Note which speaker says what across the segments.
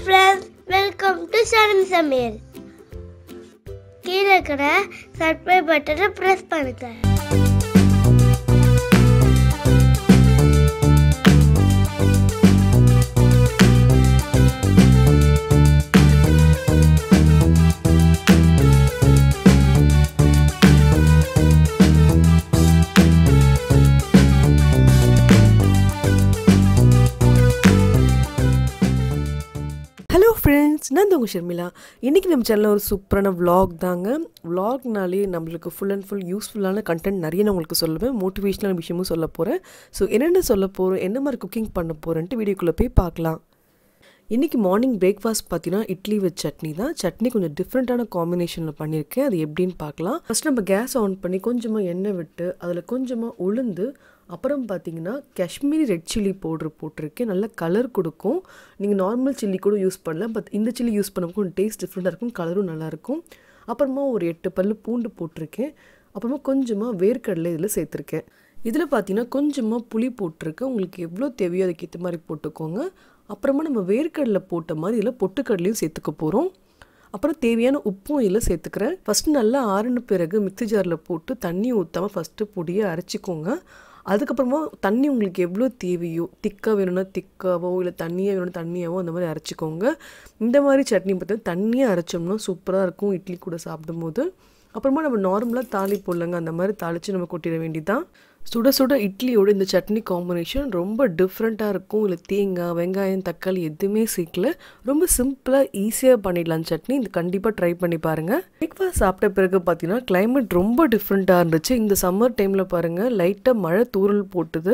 Speaker 1: friends welcome to சரண் சமையல் கீழே இருக்கிற சப்ஸ்கிரைப் பட்டனை ப்ரெஸ் பண்ணுங்க
Speaker 2: ஹலோ ஃப்ரெண்ட்ஸ் நான் தான் உங்கள் ஷர்மிளா இன்றைக்கி நம்ம சேனலில் ஒரு சூப்பரான vlog தாங்க vlogனாலே நம்மளுக்கு ஃபுல் அண்ட் ஃபுல் யூஸ்ஃபுல்லான கண்டென்ட் நிறைய நான் உங்களுக்கு சொல்லுவேன் மோட்டிவேஷனல் விஷயமும் சொல்ல போகிறேன் ஸோ என்னென்ன சொல்ல போகிறோம் என்ன மாதிரி குக்கிங் பண்ண போகிறேன்ட்டு வீடியோக்குள்ளே போய் பார்க்கலாம் இன்றைக்கி மார்னிங் பிரேக்ஃபாஸ்ட் பார்த்தீங்கன்னா இட்லி வித் சட்னி தான் சட்னி கொஞ்சம் டிஃப்ரெண்ட்டான காம்பினேஷனில் பண்ணியிருக்கேன் அது எப்படின்னு பார்க்கலாம் ஃபஸ்ட் நம்ம கேஸ் ஆன் பண்ணி கொஞ்சமாக எண்ணெய் விட்டு அதில் கொஞ்சமாக உளுந்து அப்புறம் பார்த்தீங்கன்னா காஷ்மீரி ரெட் சில்லி பவுட்ரு போட்டிருக்கேன் நல்ல கலர் கொடுக்கும் நீங்கள் நார்மல் சில்லி கூட யூஸ் பண்ணலாம் பட் இந்த சில்லி யூஸ் பண்ண கொஞ்சம் டேஸ்ட் டிஃப்ரெண்ட்டாக இருக்கும் கலரும் நல்லாயிருக்கும் அப்புறமா ஒரு எட்டு பல்லு பூண்டு போட்டிருக்கேன் அப்புறமா கொஞ்சமாக வேர்க்கடலை இதில் சேர்த்துருக்கேன் இதில் பார்த்தீங்கன்னா கொஞ்சமாக புளி போட்டிருக்கேன் உங்களுக்கு எவ்வளோ தேவையோ அதுக்கேற்ற மாதிரி போட்டுக்கோங்க அப்புறமா நம்ம வேர்க்கடலை போட்ட மாதிரி இதில் பொட்டுக்கடலையும் சேர்த்துக்க போகிறோம் அப்புறம் தேவையான உப்பும் இதில் சேர்த்துக்கிறேன் ஃபஸ்ட்டு நல்லா ஆறின பிறகு மிக்ஸி ஜாரில் போட்டு தண்ணி ஊற்றாமல் ஃபஸ்ட்டு பொடியை அரைச்சிக்கோங்க அதுக்கப்புறமா தண்ணி உங்களுக்கு எவ்வளோ தேவையோ திக்காக வேணும்னா திக்காவோ இல்லை தண்ணியாக வேணும்னா தண்ணியாவோ அந்த மாதிரி அரைச்சிக்கோங்க இந்த மாதிரி சட்னி பார்த்தீங்கன்னா தண்ணியாக அரைச்சோம்னா சூப்பராக இருக்கும் இட்லி கூட சாப்பிடும்போது அப்புறமா நம்ம நார்மலாக தாளி போடலங்க அந்த மாதிரி தாளித்து நம்ம கொட்டிட வேண்டியதான் சுட சுட இட்லியோட இந்த சட்னி காம்பினேஷன் ரொம்ப டிஃப்ரெண்ட்டாக இருக்கும் இல்லை தேங்காய் வெங்காயம் தக்காளி எதுவுமே சேர்க்கல ரொம்ப சிம்பிளாக ஈஸியாக பண்ணிடலாம் சட்னி இது கண்டிப்பாக ட்ரை பண்ணி பாருங்கள் பிரேக்ஃபாஸ்ட் சாப்பிட்ட பிறகு பார்த்தீங்கன்னா climate ரொம்ப டிஃப்ரெண்ட்டாக இருந்துச்சு இந்த சம்மர் டைமில் பாருங்கள் லைட்டாக மழை தூறல் போட்டுது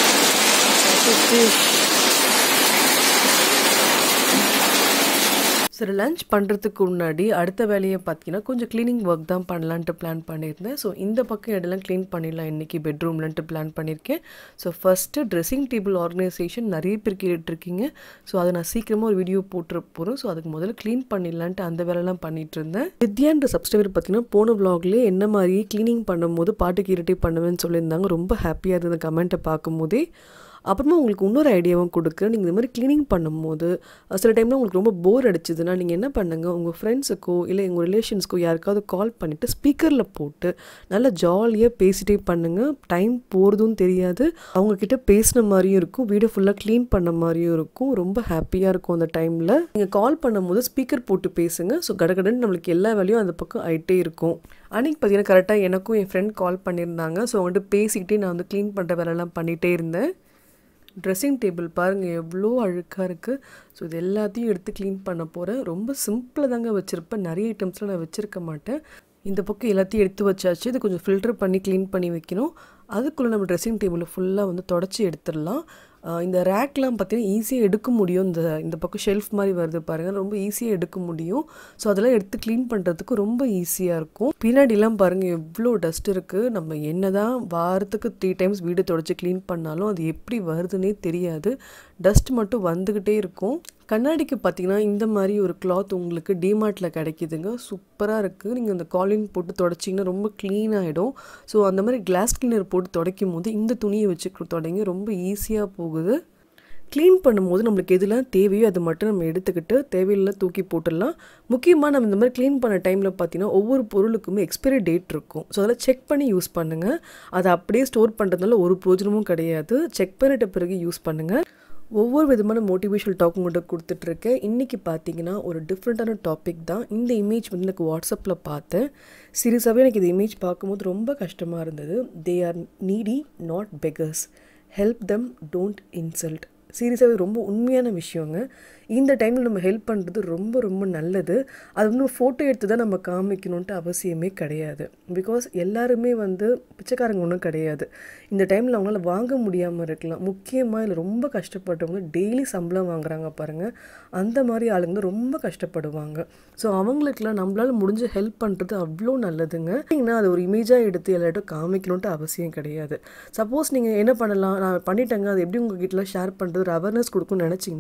Speaker 2: சரி லஞ்ச் பண்ணுறதுக்கு முன்னாடி அடுத்த வேலையை பார்த்தீங்கன்னா கொஞ்சம் க்ளீனிங் ஒர்க் தான் பண்ணலான்ட்டு பிளான் பண்ணியிருந்தேன் ஸோ இந்த பக்கம் இடம்லாம் க்ளீன் பண்ணிடலாம் இன்றைக்கி பெட்ரூம்லன்ட்டு பிளான் பண்ணியிருக்கேன் so first dressing table organisation நிறைய பேர் கேட்டுட்ருக்கீங்க ஸோ அதை நான் சீக்கிரமாக ஒரு வீடியோ போட்டுற போகிறோம் ஸோ அதுக்கு முதல்ல க்ளீன் பண்ணிடலான்ட்டு அந்த வேலைலாம் பண்ணிட்டு இருந்தேன் வித்யான்ற சப்ஸ்கிரைபர் பார்த்தீங்கன்னா போன vlogலயே என்ன மாதிரி க்ளீனிங் பண்ணும்போது பாட்டு கேட்டுட்டே பண்ணுவேன்னு சொல்லியிருந்தாங்க ரொம்ப ஹாப்பியாக இருந்தது கமெண்ட்டை பார்க்கும்போதே அப்புறமா உங்களுக்கு இன்னொரு ஐடியாவும் கொடுக்குறேன் நீங்கள் இந்த மாதிரி க்ளீனிங் பண்ணும்போது அஹ், சில டைமில் உங்களுக்கு ரொம்ப போர் அடிச்சதுன்னா நீங்கள் என்ன பண்ணுங்கள் உங்கள் ஃப்ரெண்ட்ஸுக்கோ இல்லை உங்கள் ரிலேஷன்ஸ்க்கோ யாருக்காவது கால் பண்ணிவிட்டு ஸ்பீக்கரில் போட்டு நல்லா ஜாலியாக பேசிட்டே பண்ணுங்கள் டைம் போகிறதும் தெரியாது அவங்கக்கிட்ட பேசின மாதிரியும் இருக்கும் வீடை ஃபுல்லாக க்ளீன் பண்ண மாதிரியும் இருக்கும் ரொம்ப ஹாப்பியாக இருக்கும் அந்த டைமில் நீங்கள் கால் பண்ணும்போது ஸ்பீக்கர் போட்டு பேசுங்க ஸோ கடகடன்னு நம்மளுக்கு எல்லா வேலையும் அந்த பக்கம் ஆகிட்டே இருக்கும் அன்றைக்கி பார்த்தீங்கன்னா கரெக்டாக எனக்கும் என் ஃப்ரெண்ட் கால் பண்ணியிருந்தாங்க ஸோ அவங்கள்ட்ட பேசிக்கிட்டே நான் வந்து க்ளீன் பண்ணுற வேலைலாம் பண்ணிகிட்டே இருந்தேன் ட்ரெஸ்ஸிங் டேபிள் பாருங்கள் எவ்வளோ அழுக்காக இருக்குது ஸோ இது எல்லாத்தையும் எடுத்து க்ளீன் பண்ண போகிறேன் ரொம்ப சிம்பிளாக தாங்க வச்சுருப்பேன் நிறைய ஐட்டம்ஸ்லாம் நான் வச்சுருக்க மாட்டேன் இந்த பக்கம் எல்லாத்தையும் எடுத்து வச்சாச்சு இது கொஞ்சம் ஃபில்டர் பண்ணி க்ளீன் பண்ணி வைக்கணும் அதுக்குள்ளே நம்ம ட்ரெஸ்ஸிங் டேபிளை ஃபுல்லாக வந்து தொடச்சி எடுத்துடலாம் ஆஹ் இந்த ரேக்லாம் பார்த்தீங்கன்னா ஈஸியாக எடுக்க முடியும் இந்த இந்த பக்கம் ஷெல்ஃப் மாதிரி வருது பாருங்கள் ரொம்ப ஈஸியாக எடுக்க முடியும் ஸோ அதெல்லாம் எடுத்து க்ளீன் பண்ணுறதுக்கு ரொம்ப ஈஸியாக இருக்கும் பின்னாடிலாம் பாருங்கள் எவ்வளோ டஸ்ட் இருக்குது நம்ம என்ன தான் வாரத்துக்கு த்ரீ டைம்ஸ் வீடு தொடச்சி க்ளீன் பண்ணாலும் அது எப்படி வருதுன்னே தெரியாது டஸ்ட் மட்டும் வந்துக்கிட்டே இருக்கும் கண்ணாடிக்கு பார்த்தீங்கன்னா இந்த மாதிரி ஒரு கிளாத் உங்களுக்கு டிமார்ட்டில் கிடைக்குதுங்க சூப்பராக இருக்குது நீங்கள் அந்த காலின் போட்டு தொடச்சிங்கன்னா ரொம்ப க்ளீன் ஆகிடும் ஸோ அந்த மாதிரி கிளாஸ் கிளீனர் போட்டு துடைக்கும் போது இந்த துணியை வச்சு தொடங்கி ரொம்ப ஈஸியாக போகுது க்ளீன் பண்ணும்போது நம்மளுக்கு எதுலாம் தேவையோ அது மட்டும் நம்ம எடுத்துக்கிட்டு தேவையில்லை தூக்கி போட்டுடலாம் முக்கியமாக நம்ம இந்த மாதிரி க்ளீன் பண்ண டைமில் பார்த்தீங்கன்னா ஒவ்வொரு பொருளுக்குமே எக்ஸ்பைரி டேட் இருக்கும் ஸோ அதெல்லாம் செக் பண்ணி யூஸ் பண்ணுங்கள் அதை அப்படியே ஸ்டோர் பண்ணுறதுனால ஒரு பிரோஜனமும் கிடையாது செக் பண்ணிட்ட பிறகு யூஸ் பண்ணுங்கள் ஒவ்வொரு விதமான மோட்டிவேஷனல் டாக் உங்கள்கிட்ட கொடுத்துட்ருக்கேன் இன்றைக்கி பார்த்தீங்கன்னா ஒரு டிஃப்ரெண்ட்டான டாபிக் தான் இந்த இமேஜ் வந்து எனக்கு வாட்ஸ்அப்பில் பார்த்தேன் சீரியஸாகவே எனக்கு இந்த இமேஜ் பார்க்கும்போது ரொம்ப கஷ்டமாக இருந்தது they are needy not beggars help them don't insult சீரியஸாகவே ரொம்ப உண்மையான விஷயங்க இந்த டைமில் நம்ம ஹெல்ப் பண்ணுறது ரொம்ப ரொம்ப நல்லது அது வந்து ஃபோட்டோ எடுத்து தான் நம்ம காமிக்கணுன்ட்டு அவசியமே கிடையாது பிகாஸ் எல்லாருமே வந்து பிச்சைக்காரங்க ஒன்றும் கிடையாது இந்த டைமில் அவங்களால வாங்க முடியாமல் இருக்கலாம் முக்கியமாக இதில் ரொம்ப கஷ்டப்படுறவங்க டெய்லி சம்பளம் வாங்குறாங்க பாருங்கள் அந்த மாதிரி ஆளுங்க தான் ரொம்ப கஷ்டப்படுவாங்க ஸோ அவங்களுக்குலாம் நம்மளால முடிஞ்ச ஹெல்ப் பண்ணுறது அவ்வளோ நல்லதுங்க பார்த்தீங்கன்னா அது ஒரு இமேஜாக எடுத்து எல்லார்ட்டும் காமிக்கணுன்ட்டு அவசியம் கிடையாது சப்போஸ் நீங்கள் என்ன பண்ணலாம் நான் பண்ணிட்டேங்க அது எப்படி உங்ககிட்ட ஷேர் பண்ணுறது ஒரு அவேர்னஸ் கொடுக்கும்னு நினச்சிங்கன்னா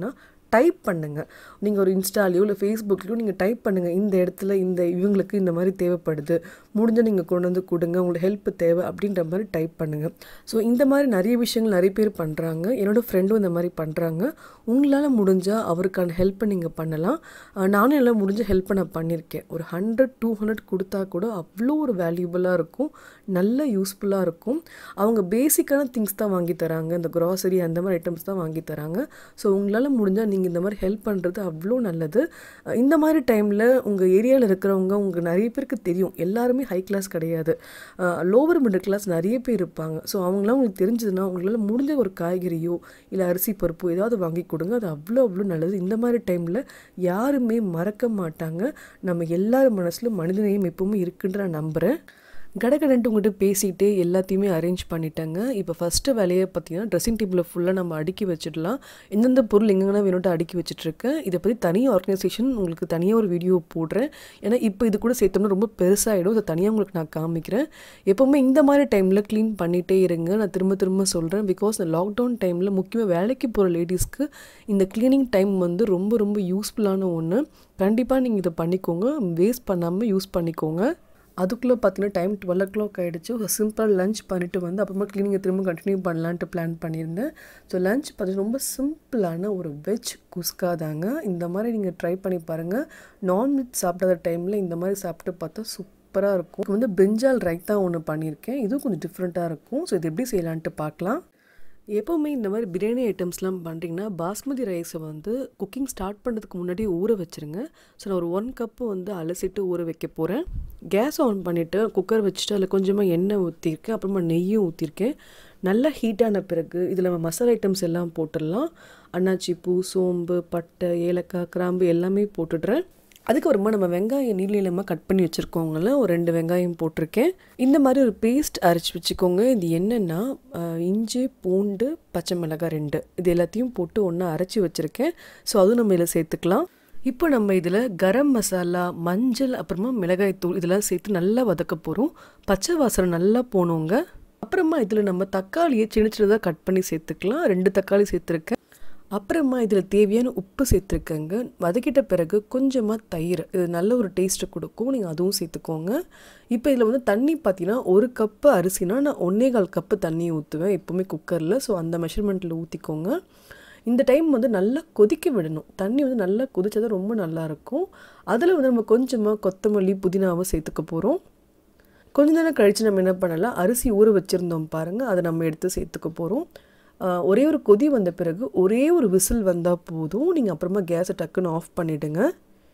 Speaker 2: டைப் பண்ணுங்கள் நீங்கள் ஒரு இன்ஸ்டாலையோ இல்லை ஃபேஸ்புக்லேயோ நீங்கள் டைப் பண்ணுங்கள் இந்த இடத்துல இந்த இவங்களுக்கு இந்த மாதிரி தேவைப்படுது முடிஞ்சால் நீங்கள் கொண்டு வந்து கொடுங்க உங்களுக்கு ஹெல்ப் தேவை அப்படின்ற மாதிரி டைப் பண்ணுங்கள் ஸோ இந்த மாதிரி நிறைய விஷயங்கள் நிறைய பேர் பண்ணுறாங்க என்னோடய ஃப்ரெண்டும் இந்த மாதிரி பண்ணுறாங்க உங்களால் முடிஞ்சால் அவருக்கான ஹெல்ப்பை நீங்கள் பண்ணலாம் அஹ் நானும் எல்லாம் முடிஞ்ச ஹெல்ப்பை நான் பண்ணியிருக்கேன் ஒரு ஹண்ட்ரட் டூ ஹண்ட்ரட் கொடுத்தா கூட அவ்வளோ ஒரு வேல்யூபுளாக இருக்கும் நல்ல யூஸ்ஃபுல்லாக இருக்கும் அவங்க பேசிக்கான திங்ஸ் தான் வாங்கி தராங்க இந்த க்ராசரி அந்த மாதிரி ஐட்டம்ஸ் தான் வாங்கி தராங்க ஸோ உங்களால் முடிஞ்சால் நீங்கள் இந்த மாதிரி ஹெல்ப் பண்ணுறது அவ்வளோ நல்லது அஹ் இந்த மாதிரி டைமில் உங்கள் ஏரியாவில் இருக்கிறவங்க உங்களுக்கு நிறைய பேருக்கு தெரியும் எல்லாருமே ஹை கிளாஸ் கிடையாது லோவர் மிடில் கிளாஸ் நிறைய பேர் இருப்பாங்க ஸோ அவங்களாம் உங்களுக்கு தெரிஞ்சதுன்னா உங்களால் முடிஞ்ச ஒரு காய்கறியோ இல்லை அரிசி பருப்போ ஏதாவது வாங்கி கொடுங்க அது அவ்வளோ அவ்வளோ நல்லது இந்த மாதிரி டைமில் யாருமே மறக்க மாட்டாங்க நம்ம எல்லார் மனசுல மனிதநேயம் எப்பவுமே இருக்குன்ற நான் நம்புகிறேன் கடகடன்ட்டு உங்கள்கிட்ட பேசிட்டு எல்லாத்தையுமே அரேஞ்ச் பண்ணிட்டேங்க இப்போ ஃபஸ்ட்டு வேலையை பார்த்தீங்கன்னா ட்ரெஸ்ஸிங் டேபிளில் ஃபுல்லாக நம்ம அடுக்கி வச்சிடலாம் எந்தெந்த பொருள் எங்கெங்கன்னா வேணும்ட்டு அடுக்கி வச்சிட்ருக்கேன் இதை பற்றி தனி ஆர்கனைசேஷன் உங்களுக்கு தனியாக ஒரு வீடியோ போடுறேன் ஏன்னா இப்போ இது கூட சேர்த்தோம்னா ரொம்ப பெருசாகிடும் அதை தனியாக உங்களுக்கு நான் காமிக்கிறேன் எப்போவுமே இந்த மாதிரி டைமில் க்ளீன் பண்ணிகிட்டே இருங்க நான் திரும்ப திரும்ப சொல்கிறேன் பிகாஸ் இந்த லாக்டவுன் டைமில் முக்கியமாக வேலைக்கு போகிற லேடிஸ்க்கு இந்த க்ளீனிங் டைம் வந்து ரொம்ப ரொம்ப யூஸ்ஃபுல்லான ஒன்று கண்டிப்பாக நீங்கள் இதை பண்ணிக்கோங்க வேஸ்ட் பண்ணாமல் யூஸ் பண்ணிக்கோங்க அதுக்குள்ளே பார்த்தீங்கன்னா டைம் டுவெல் ஓ கிளாக் ஆகிடுச்சு ஒரு சிம்பிள் லஞ்ச் பண்ணிவிட்டு வந்து அப்புறமா க்ளீனிங்கை திரும்ப கண்டினியூ பண்ணலான்ட்டு பிளான் பண்ணியிருந்தேன் ஸோ லஞ்ச் பார்த்தீங்கன்னா ரொம்ப சிம்பிளான ஒரு வெஜ் குஸ்கா தாங்க இந்த மாதிரி நீங்கள் ட்ரை பண்ணி பாருங்கள் நான்வெஜ் சாப்பிடாத டைமில் இந்த மாதிரி சாப்பிட்டு பார்த்தா சூப்பராக இருக்கும் இது வந்து பிரிஞ்சால் ரைத்தா ஒன்று பண்ணியிருக்கேன் இதுவும் கொஞ்சம் டிஃப்ரெண்ட்டாக இருக்கும் ஸோ இது எப்படி செய்யலான்ட்டு பார்க்கலாம் எப்போவுமே இந்த மாதிரி பிரியாணி ஐட்டம்ஸ்லாம் பண்ணுறீங்கன்னா பாஸ்மதி ரைஸை வந்து குக்கிங் ஸ்டார்ட் பண்ணுறதுக்கு முன்னாடி ஊற வச்சுருங்க ஸோ நான் ஒரு ஒன் கப்பு வந்து அலசிட்டு ஊற வைக்க போகிறேன் கேஸ் ஆன் பண்ணிவிட்டு குக்கர் வச்சுட்டு அதில் கொஞ்சமாக எண்ணெய் ஊற்றிருக்கேன் அப்புறமா நெய்யும் ஊற்றிருக்கேன் நல்லா ஹீட்டான பிறகு இதில் நம்ம மசாலா ஐட்டம்ஸ் எல்லாம் போட்டுடலாம் அன்னாச்சி பூ சோம்பு பட்டை ஏலக்காய் கிராம்பு எல்லாமே போட்டுடுறேன் அதுக்கப்புறமா நம்ம வெங்காயம் நீள நீளமாக கட் பண்ணி வச்சுருக்கோங்கள ஒரு ரெண்டு வெங்காயம் போட்டிருக்கேன் இந்த மாதிரி ஒரு பேஸ்ட் அரைச்சி வச்சுக்கோங்க இது என்னென்னா அஹ், இஞ்சி பூண்டு பச்சை மிளகாய் ரெண்டு இது எல்லாத்தையும் போட்டு ஒன்றா அரைச்சி வச்சுருக்கேன் ஸோ அதுவும் நம்ம இதில் சேர்த்துக்கலாம் இப்போ நம்ம இதில் கரம் மசாலா மஞ்சள் அப்புறமா மிளகாய் தூள் இதெல்லாம் சேர்த்து நல்லா வதக்க போகிறோம் பச்சை வாசனை நல்லா போகணுங்க அப்புறமா இதில் நம்ம தக்காளியை சின்ன சின்னதாக கட் பண்ணி சேர்த்துக்கலாம் ரெண்டு தக்காளி சேர்த்துருக்கேன் அப்புறமா இதில் தேவையான உப்பு சேர்த்துருக்கேங்க வதக்கிட்ட பிறகு கொஞ்சமாக தயிர் இது நல்ல ஒரு டேஸ்ட்டை கொடுக்கும் நீங்கள் அதுவும் சேர்த்துக்கோங்க இப்போ இதில் வந்து தண்ணி பார்த்தீங்கன்னா ஒரு கப்பு அரிசினா நான் ஒன்றே கால் கப்பு தண்ணி ஊற்றுவேன் எப்போவுமே குக்கரில் ஸோ அந்த மெஷர்மெண்ட்டில் ஊற்றிக்கோங்க இந்த டைம் வந்து நல்லா கொதிக்க விடணும் தண்ணி வந்து நல்லா கொதிச்சா தான் ரொம்ப நல்லாயிருக்கும் அதில் வந்து நம்ம கொஞ்சமாக கொத்தமல்லி புதினாவை சேர்த்துக்க போகிறோம் கொஞ்ச நேரம் கழித்து நம்ம என்ன பண்ணலாம் அரிசி ஊற வச்சுருந்தோம் பாருங்கள் அதை நம்ம எடுத்து சேர்த்துக்க போகிறோம் ஒரே ஒரு கொதி வந்த பிறகு ஒரே ஒரு விசில் வந்தால் போதும் நீங்கள் அப்புறமா கேஸை டக்குன்னு ஆஃப் பண்ணிவிடுங்க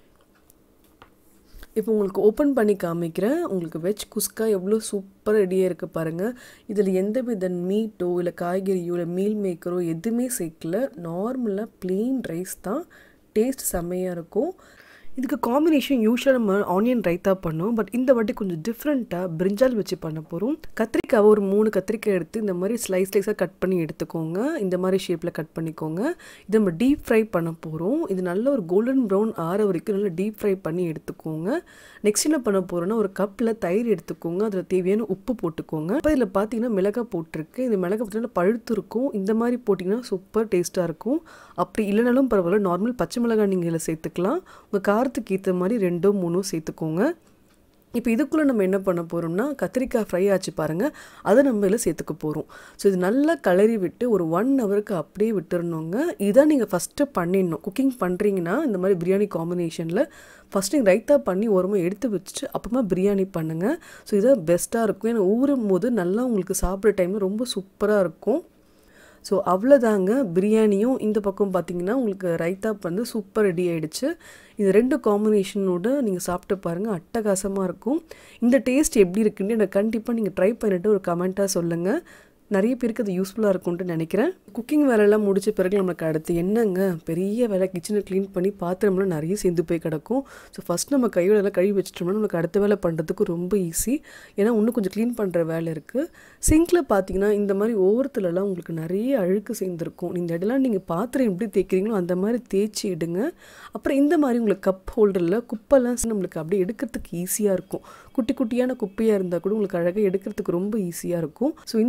Speaker 2: இப்போ உங்களுக்கு ஓப்பன் பண்ணி காமிக்கிறேன் உங்களுக்கு வெஜ் குஸ்கா எவ்வளோ சூப்பராக ரெடியாக இருக்குது பாருங்கள் இதில் எந்த வித மீட்டோ இல்லை காய்கறியோ இல்லை மீல் மேக்கரோ எதுவுமே சேர்க்கல நார்மலாக ப்ளெயின் ரைஸ் தான் டேஸ்ட் செம்மையாக இருக்கும் இதுக்கு காம்பினேஷன் யூஸ்வலாக நம்ம ஆனியன் ரைத்தா பண்ணோம் பட் இந்த வாட்டி கொஞ்சம் டிஃப்ரெண்ட்டாக பிரிஞ்சால் வச்சு பண்ண போகிறோம் கத்திரிக்காவை ஒரு மூணு கத்திரிக்காய் எடுத்து இந்த மாதிரி ஸ்லைஸ் ஸ்லைஸாக கட் பண்ணி எடுத்துக்கோங்க இந்த மாதிரி ஷேப்பில் கட் பண்ணிக்கோங்க இதை நம்ம டீப் ஃப்ரை பண்ண போகிறோம் இது நல்ல ஒரு கோல்டன் ப்ரௌன் ஆற வரைக்கும் நல்லா டீப் ஃப்ரை பண்ணி எடுத்துக்கோங்க நெக்ஸ்ட் என்ன பண்ண போகிறோன்னா ஒரு கப்பில் தயிர் எடுத்துக்கோங்க அதில் தேவையான உப்பு போட்டுக்கோங்க இப்போ இதில் பார்த்தீங்கன்னா மிளகாய் போட்டிருக்கு இந்த மிளகாய் பார்த்தீங்கன்னா பழுத்து இருக்கும் இந்த மாதிரி போட்டிங்கன்னா சூப்பர் டேஸ்ட்டாக இருக்கும் அப்படி இல்லைனாலும் பரவாயில்ல நார்மல் பச்சை மிளகாய் நீங்கள் இதில் சேர்த்துக்கலாம் உங்கள் காரத்துக்கு ஏற்ற மாதிரி ரெண்டோ மூணோ சேர்த்துக்கோங்க இப்போ இதுக்குள்ளே நம்ம என்ன பண்ண போகிறோம்னா கத்திரிக்காய் ஃப்ரை ஆச்சு பாருங்கள் அதை நம்ம இதில் சேர்த்துக்க போகிறோம் ஸோ இது நல்லா கிளறி விட்டு ஒரு ஒன் ஹவருக்கு அப்படியே விட்டுறணுங்க இதான் நீங்கள் ஃபஸ்ட்டு பண்ணிடணும் குக்கிங் பண்ணுறீங்கன்னா இந்த மாதிரி பிரியாணி காம்பினேஷனில் ஃபஸ்ட்டு நீங்கள் ரைத்தா பண்ணி ஓரமாக எடுத்து வச்சுட்டு அப்புறமா பிரியாணி பண்ணுங்கள் ஸோ இதான் பெஸ்ட்டாக இருக்கும் ஏன்னா ஊறும் போது நல்லா உங்களுக்கு சாப்பிட்ற டைமில் ரொம்ப சூப்பராக இருக்கும் ஸோ அவ்வளோதாங்க பிரியாணியும் இந்த பக்கம் பார்த்தீங்கன்னா உங்களுக்கு ரைத்தா வந்து சூப்பர் ரெடி ஆயிடுச்சு இது ரெண்டு காம்பினேஷனோட நீங்கள் சாப்பிட்டு பாருங்கள் அட்டகாசமாக இருக்கும் இந்த டேஸ்ட் எப்படி இருக்குன்னு எனக்கு கண்டிப்பாக நீங்கள் ட்ரை பண்ணிவிட்டு ஒரு கமெண்ட்டாக சொல்லுங்கள் நிறைய பேருக்கு அது யூஸ்ஃபுல்லாக இருக்கும்ட்டு நினைக்கிறேன் குக்கிங் வேலையெல்லாம் முடிச்ச பிறகு நம்மளுக்கு அடுத்து என்னங்க பெரிய வேலை கிச்சனை க்ளீன் பண்ணி பாத்திரம்லாம் நிறைய சேர்ந்து போய் கிடக்கும் ஸோ ஃபஸ்ட் நம்ம கையோட எல்லாம் கழுவி வச்சிட்டோம்னா நமக்கு அடுத்த வேலை பண்ணுறதுக்கு ரொம்ப ஈஸி ஏன்னா இன்னும் கொஞ்சம் க்ளீன் பண்ணுற வேலை இருக்குது சிங்கில் பார்த்தீங்கன்னா இந்த மாதிரி ஓரத்துலலாம் உங்களுக்கு நிறைய அழுக்கு சேர்ந்துருக்கும் இந்த இடம்லாம் நீங்கள் பாத்திரம் எப்படி தேய்க்கிறீங்களோ அந்த மாதிரி தேய்ச்சி இடுங்க அப்புறம் இந்த மாதிரி உங்களுக்கு கப் ஹோல்டரில் குப்பெல்லாம் நம்மளுக்கு அப்படியே எடுக்கிறதுக்கு ஈஸியாக இருக்கும் குட்டி குட்டியான குப்பையாக இருந்தால் கூட உங்களுக்கு அழகாக எடுக்கிறதுக்கு ரொம்ப ஈஸியாக இருக்கும் ஸோ இந்த மாதிரி நீங்கள்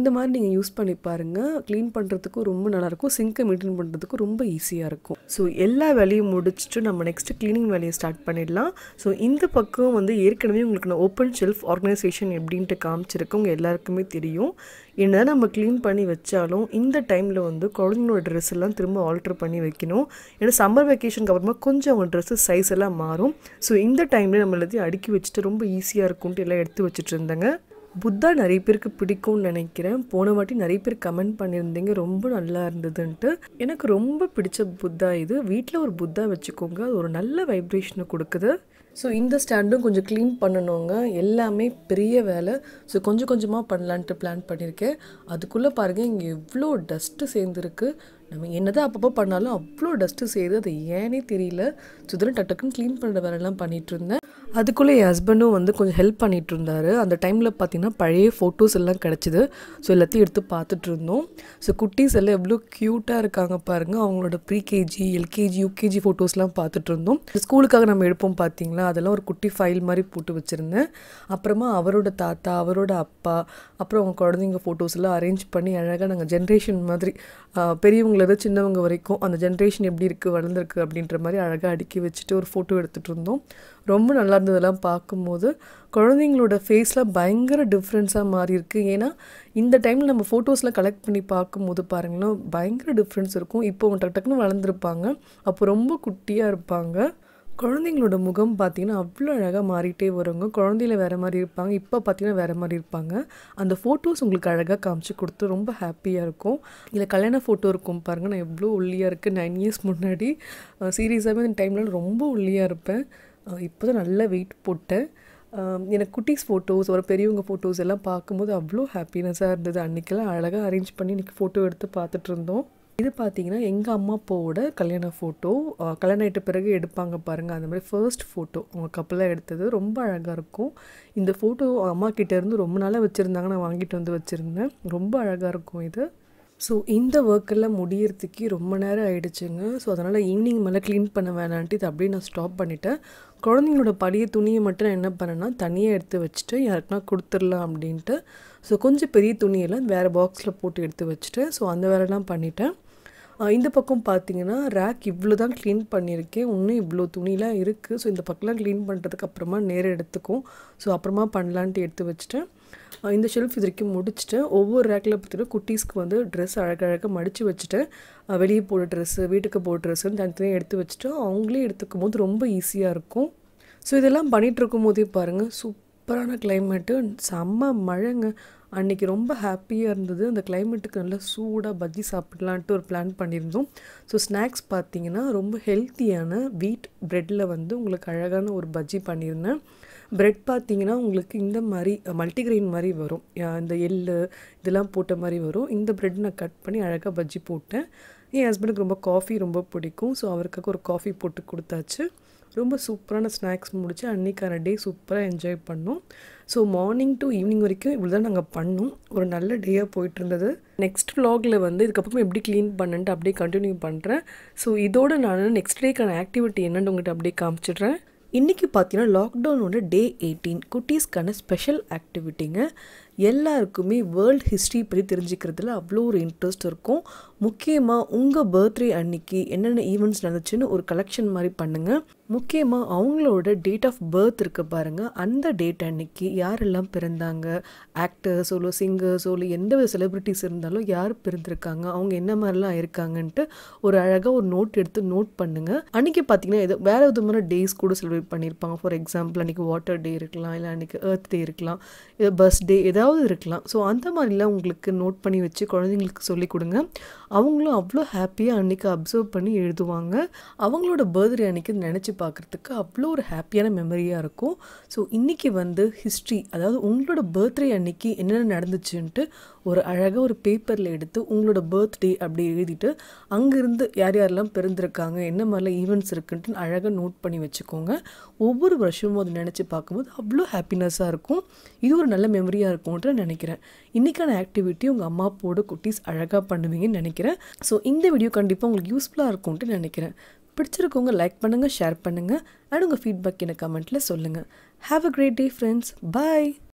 Speaker 2: நீங்கள் யூஸ் பண்ணி பாருங்கள் க்ளீன் பண்ணுறதுக்கும் ரொம்ப நல்லாயிருக்கும் சிங்கை மெயின்டைன் பண்ணுறதுக்கும் ரொம்ப ஈஸியாக இருக்கும் ஸோ எல்லா வேலையும் முடிச்சுட்டு நம்ம நெக்ஸ்ட்டு க்ளீனிங் வேலையை ஸ்டார்ட் பண்ணிடலாம் ஸோ இந்த பக்கம் வந்து ஏற்கனவே உங்களுக்கு நான் ஓப்பன் ஷெல்ஃப் ஆர்கனைசேஷன் எப்படின்ட்டு காமிச்சிருக்கேன் உங்கள் எல்லாருக்குமே தெரியும் என்ன நம்ம க்ளீன் பண்ணி வச்சாலும் இந்த டைமில் வந்து குழந்தைங்களோட ட்ரெஸ் எல்லாம் திரும்ப ஆல்ட்ரு பண்ணி வைக்கணும் ஏன்னா சம்மர் வெக்கேஷனுக்கு அப்புறமா கொஞ்சம் அவங்க ட்ரெஸ்ஸு சைஸ் எல்லாம் மாறும் ஸோ இந்த டைமில் நம்ம எல்லாத்தையும் அடுக்கி வச்சுட்டு ரொம்ப ஈஸியாக இருக்கும்ட்டு எல்லாம் எடுத்து வச்சுட்டு இருந்தேங்க புத்தா நிறைய பேருக்கு பிடிக்கும்னு நினைக்கிறேன் போன வாட்டி நிறைய பேர் கமெண்ட் பண்ணியிருந்தீங்க ரொம்ப நல்லா இருந்ததுன்ட்டு எனக்கு ரொம்ப பிடிச்ச புத்தா இது வீட்டில் ஒரு புத்தா வச்சுக்கோங்க அது ஒரு நல்ல வைப்ரேஷனை கொடுக்குது ஸோ இந்த ஸ்டாண்டும் கொஞ்சம் க்ளீன் பண்ணணுங்க எல்லாமே பெரிய வேலை ஸோ கொஞ்சம் கொஞ்சமாக பண்ணலான்ட்டு பிளான் பண்ணியிருக்கேன் அதுக்குள்ளே பாருங்கள் இங்கே எவ்வளோ டஸ்ட்டு சேர்ந்துருக்கு நம்ம என்னதான் அப்பப்போ பண்ணாலும் அவ்வளோ டஸ்ட்டு செய்யுது அது ஏனே தெரியல ஸோ இதெல்லாம் டக்கு டக்குன்னு க்ளீன் பண்ணுற வேலைலாம் பண்ணிகிட்டு இருந்தேன் அதுக்குள்ளே என் ஹஸ்பண்டும் வந்து கொஞ்சம் ஹெல்ப் பண்ணிகிட்டு இருந்தார் அந்த டைமில் பார்த்தீங்கன்னா பழைய ஃபோட்டோஸ் எல்லாம் கிடச்சிது ஸோ எல்லாத்தையும் எடுத்து பார்த்துட்டு இருந்தோம் ஸோ குட்டீஸ் எல்லாம் எவ்வளோ க்யூட்டாக இருக்காங்க பாருங்கள் அவங்களோட ப்ரீகேஜி எல்கேஜி யூகேஜி ஃபோட்டோஸ்லாம் பார்த்துட்டு இருந்தோம் ஸ்கூலுக்காக நம்ம எடுப்போம் பார்த்தீங்களா அதெல்லாம் ஒரு குட்டி ஃபைல் மாதிரி போட்டு வச்சுருந்தேன் அப்புறமா அவரோட தாத்தா அவரோட அப்பா அப்புறம் அவங்க குழந்தைங்க ஃபோட்டோஸ் எல்லாம் அரேஞ்ச் பண்ணி அழகாக நாங்கள் ஜென்ரேஷன் மாதிரி பெரியவங்களது சின்னவங்க வரைக்கும் அந்த ஜென்ரேஷன் எப்படி இருக்குது வளர்ந்துருக்கு அப்படின்ற மாதிரி அழகாக அடுக்கி வச்சுட்டு ஒரு ஃபோட்டோ எடுத்துகிட்டு இருந்தோம் ரொம்ப நல்லா இருந்ததெல்லாம் பார்க்கும்போது குழந்தைங்களோட ஃபேஸில் பயங்கர டிஃப்ரென்ஸாக மாறி இருக்கு ஏன்னா இந்த டைமில் நம்ம ஃபோட்டோஸ்லாம் கலெக்ட் பண்ணி பார்க்கும்போது பாருங்களேன் பயங்கர டிஃப்ரென்ஸ் இருக்கும் இப்போ அவங்க டக்கு டக்குன்னு வளர்ந்துருப்பாங்க அப்போ ரொம்ப குட்டியாக இருப்பாங்க குழந்தைங்களோட முகம் பார்த்திங்கன்னா அவ்வளோ அழகாக மாறிட்டே வருங்க குழந்தையில வேறு மாதிரி இருப்பாங்க இப்போ பார்த்தீங்கன்னா வேறு மாதிரி இருப்பாங்க அந்த ஃபோட்டோஸ் உங்களுக்கு அழகாக காமிச்சு கொடுத்து ரொம்ப ஹாப்பியாக இருக்கும் இதில் கல்யாண ஃபோட்டோ இருக்கும் பாருங்கள் நான் எவ்வளோ ஒல்லியாக இருக்குது நைன் இயர்ஸ் முன்னாடி சீரியஸாகவே அந்த டைமில் ரொம்ப ஒல்லியாக இருப்பேன் இப்போ தான் நல்லா வெயிட் போட்டேன் எனக்கு குட்டீஸ் ஃபோட்டோஸ் ஒரு பெரியவங்க ஃபோட்டோஸ் எல்லாம் பார்க்கும்போது அவ்வளோ ஹாப்பினஸ்ஸாக இருந்தது அன்றைக்கெல்லாம் அழகாக அரேஞ்ச் பண்ணி இன்றைக்கி ஃபோட்டோ எடுத்து பார்த்துட்டு இருந்தோம் இது பார்த்தீங்கன்னா எங்கள் அம்மா அப்பாவோட கல்யாண ஃபோட்டோ கல்யாணம் ஆகிட்ட பிறகு எடுப்பாங்க பாருங்கள் அந்த மாதிரி ஃபர்ஸ்ட் ஃபோட்டோ அவங்க கப்பலாக எடுத்தது ரொம்ப அழகாக இருக்கும் இந்த ஃபோட்டோ அம்மா கிட்டேருந்து ரொம்ப நாளாக வச்சுருந்தாங்க நான் வாங்கிட்டு வந்து வச்சுருந்தேன் ரொம்ப அழகாக இருக்கும் இது ஸோ இந்த ஒர்க்கெல்லாம் முடியறதுக்கு ரொம்ப நேரம் ஆகிடுச்சுங்க ஸோ அதனால் ஈவினிங் மேலே க்ளீன் பண்ண வேணான்ட்டு இதை அப்படியே நான் ஸ்டாப் பண்ணிட்டேன் குழந்தைங்களோட பழைய துணியை மட்டும் நான் என்ன பண்ணேன்னா தனியாக எடுத்து வச்சுட்டு யாருக்குனா கொடுத்துடலாம் அப்படின்ட்டு ஸோ கொஞ்சம் பெரிய துணியெல்லாம் வேறு பாக்ஸில் போட்டு எடுத்து வச்சுட்டு ஸோ அந்த வேலைலாம் பண்ணிட்டேன் இந்த பக்கம் பார்த்தீங்கன்னா ரேக் இவ்வளோ தான் க்ளீன் பண்ணியிருக்கேன் இன்னும் இவ்வளோ துணிலாம் இருக்குது ஸோ இந்த பக்கம்லாம் க்ளீன் பண்ணுறதுக்கு அப்புறமா நேரம் எடுத்துக்கும் ஸோ அப்புறமா பண்ணலான்ட்டு எடுத்து வச்சுட்டேன் இந்த ஷெல்ஃப் இது வரைக்கும் முடிச்சுட்டேன் ஒவ்வொரு ரேக்கில் பார்த்தீங்கன்னா குட்டீஸ்க்கு வந்து ட்ரெஸ் அழகழகாக மடித்து வச்சுட்டேன் வெளியே போடுற ட்ரெஸ்ஸு வீட்டுக்கு போடுற ட்ரெஸ்ஸுன்னு தனித்தனியாக எடுத்து வச்சுட்டு அவங்களே எடுத்துக்கும் போது ரொம்ப ஈஸியாக இருக்கும் ஸோ இதெல்லாம் பண்ணிகிட்டு இருக்கும் போதே பாருங்கள் சூப்பரான கிளைமேட்டு செம்ம மழைங்க அன்றைக்கி ரொம்ப ஹாப்பியாக இருந்தது அந்த கிளைமேட்டுக்கு நல்லா சூடாக பஜ்ஜி சாப்பிடலான்ட்டு ஒரு பிளான் பண்ணியிருந்தோம் ஸோ ஸ்நாக்ஸ் பார்த்தீங்கன்னா ரொம்ப ஹெல்த்தியான வீட் ப்ரெட்டில் வந்து உங்களுக்கு அழகான ஒரு பஜ்ஜி பண்ணியிருந்தேன் ப்ரெட் பார்த்தீங்கன்னா உங்களுக்கு இந்த மாதிரி மல்டிக்ரெயின் மாதிரி வரும் இந்த எள் இதெல்லாம் போட்ட மாதிரி வரும் இந்த ப்ரெட் நான் கட் பண்ணி அழகாக பஜ்ஜி போட்டேன் என் ஹஸ்பண்டுக்கு ரொம்ப காஃபி ரொம்ப பிடிக்கும் ஸோ அவருக்காக ஒரு காஃபி போட்டு கொடுத்தாச்சு ரொம்ப சூப்பரான ஸ்நாக்ஸ் முடிச்சு அன்றைக்கான டே சூப்பராக என்ஜாய் பண்ணோம் ஸோ மார்னிங் டு ஈவினிங் வரைக்கும் இவ்வளோ தான் நாங்கள் பண்ணோம் ஒரு நல்ல டேயாக போயிட்டு இருந்தது நெக்ஸ்ட் vlogல வந்து இதுக்கப்புறம் எப்படி க்ளீன் பண்ணன்ட்டு அப்படியே கண்டினியூ பண்ணுறேன் ஸோ இதோட நான் நெக்ஸ்ட் டேக்கான ஆக்டிவிட்டி என்னன்னு உங்கள்கிட்ட அப்படியே காமிச்சிடுறேன் இன்றைக்கி பார்த்தீங்கன்னா லாக்டவுனோட டே எயிட்டீன் குட்டீஸ்க்கான ஸ்பெஷல் ஆக்டிவிட்டிங்க எல்லாருக்குமே வேர்ல்ட் ஹிஸ்ட்ரி பற்றி தெரிஞ்சுக்கிறதுல அவ்வளோ ஒரு இன்ட்ரெஸ்ட் இருக்கும் முக்கியமாக உங்கள் பர்த்டே அன்னைக்கு என்னென்ன ஈவெண்ட்ஸ் நடந்துச்சுன்னு ஒரு கலெக்ஷன் மாதிரி பண்ணுங்கள் முக்கியமாக அவங்களோட டேட் ஆஃப் பர்த் இருக்க பாருங்கள் அந்த டேட் அன்னைக்கு யாரெல்லாம் பிறந்தாங்க ஆக்டர்ஸோ இல்லை சிங்கர்ஸோ இல்லை எந்த வித செலிப்ரிட்டிஸ் இருந்தாலும் யார் பிறந்திருக்காங்க அவங்க என்ன மாதிரிலாம் இருக்காங்கன்ட்டு ஒரு அழகாக ஒரு நோட் எடுத்து நோட் பண்ணுங்கள் அன்றைக்கி பார்த்தீங்கன்னா எது வேறு விதமான டேஸ் கூட செலிப்ரேட் பண்ணியிருப்பாங்க ஃபார் எக்ஸாம்பிள் அன்றைக்கி வாட்டர் டே இருக்கலாம் இல்லை அன்றைக்கி எர்த் டே இருக்கலாம் இல்லை பஸ் டே ஏதாவது இருக்கலாம் ஸோ அந்த மாதிரிலாம் உங்களுக்கு நோட் பண்ணி வச்சு குழந்தைங்களுக்கு சொல்லிக் கொடுங்க அவங்களும் அவ்வளோ ஹாப்பியாக அன்றைக்கி அப்சர்வ் பண்ணி எழுதுவாங்க அவங்களோட பர்த்டே அன்றைக்கி நினச்சி பார்க்குறதுக்கு அவ்வளோ ஒரு ஹாப்பியான மெமரியாக இருக்கும் ஸோ இன்றைக்கி வந்து ஹிஸ்ட்ரி அதாவது உங்களோட பர்த்டே அன்னைக்கு என்னென்ன நடந்துச்சுன்ட்டு ஒரு அழகாக ஒரு பேப்பரில் எடுத்து உங்களோட பர்த்டே அப்படி எழுதிட்டு அங்கேருந்து யார் யாரெல்லாம் பிறந்திருக்காங்க என்ன மாதிரிலாம் ஈவெண்ட்ஸ் இருக்குன்ட்டு அழகாக நோட் பண்ணி வச்சுக்கோங்க ஒவ்வொரு வருஷமும் அதை நினச்சி பார்க்கும்போது அவ்வளோ ஹாப்பினஸ்ஸாக இருக்கும் இது ஒரு நல்ல மெமரியாக இருக்கும்ன்ட்டு நான் நினைக்கிறேன் இன்றைக்கான ஆக்டிவிட்டி உங்கள் அம்மா அப்பாவோட குட்டீஸ் அழகாக பண்ணுவீங்கன்னு நினைக்கிறேன் ஸோ இந்த வீடியோ கண்டிப்பாக உங்களுக்கு யூஸ்ஃபுல்லாக இருக்கும்ன்ட்டு நினைக்கிறேன் பிடிச்சிருக்கவங்க லைக் பண்ணுங்கள் ஷேர் பண்ணுங்கள் அண்ட் உங்கள் ஃபீட்பேக் எனக்கு கமெண்ட்டில் சொல்லுங்கள் have a great day friends bye